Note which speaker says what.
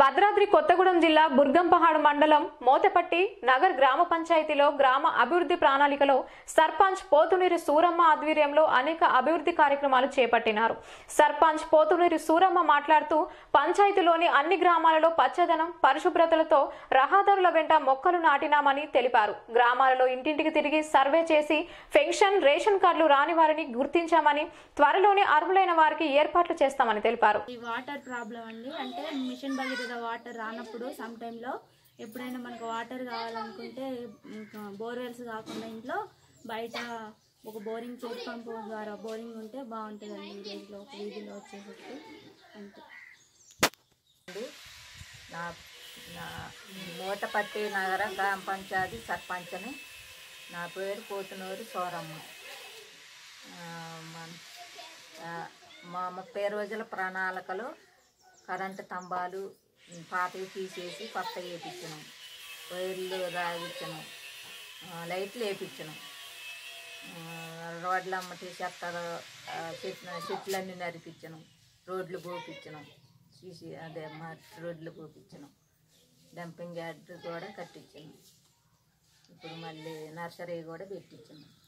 Speaker 1: భద్రాద్రి కొత్తగూడెం జిల్లా బుర్గంపహాడ్ మండలం మోతపట్టి నగర్ గ్రామ పంచాయతీలో గ్రామ అభివృద్ధి ప్రణాళికలో సర్పంచ్ పోతునీరి సూరమ్మ ఆధ్వర్యంలో అనేక అభివృద్ధి కార్యక్రమాలు చేపట్టినారు సర్పంచ్ పోతునీరి సూరమ్మ మాట్లాడుతూ పంచాయతీలోని అన్ని గ్రామాలలో పచ్చదనం పరిశుభ్రతలతో రహదారుల వెంట మొక్కలు నాటినామని తెలిపారు గ్రామాలలో ఇంటింటికి తిరిగి సర్వే చేసి పెన్షన్ రేషన్ కార్డులు రాని వారిని గుర్తించామని త్వరలోనే అర్హులైన వారికి ఏర్పాట్లు చేస్తామని తెలిపారు
Speaker 2: ఈ వాటర్ ప్రాబ్లం అండి అంటే మిషన్ భగీరథ వాటర్ రానప్పుడు సమ్ టైంలో ఎప్పుడైనా మనకు వాటర్ కావాలనుకుంటే ఇంకా బోర్వెల్స్ కాకుండా ఇంట్లో బయట ఒక బోరింగ్ చేతి పంపు ద్వారా బోరింగ్ ఉంటే బాగుంటుందండి విలేజ్లో ఒక వీధిలో వచ్చేసరికి అంతే
Speaker 3: అండి నా నా మూటపట్టి నగర గ్రామ పంచాయతీ సర్పంచ్ని నా పేరు పోతునూరు సోరమ్మ ఆ, మన- ఆ, మా ముప్పై రోజుల ప్రణాళికలో కరెంటు స్తంభాలు పాతవి తీసేసి కొత్త వేయించినాం వైర్లు రాయించినాం ఆ, లైట్లు వేయించినాం రోడ్ల అమ్మటి చెత్తలు ఆ, చెట్లు చెట్లన్నీ నరిపించినాం రోడ్లు పోపించినాం సీసీ అదే మా రోడ్లు పోపించినాం డంపింగ్ యార్డ్ కూడా కట్టించినాం ఇప్పుడు మళ్ళీ నర్సరీ కూడా పెట్టించినాం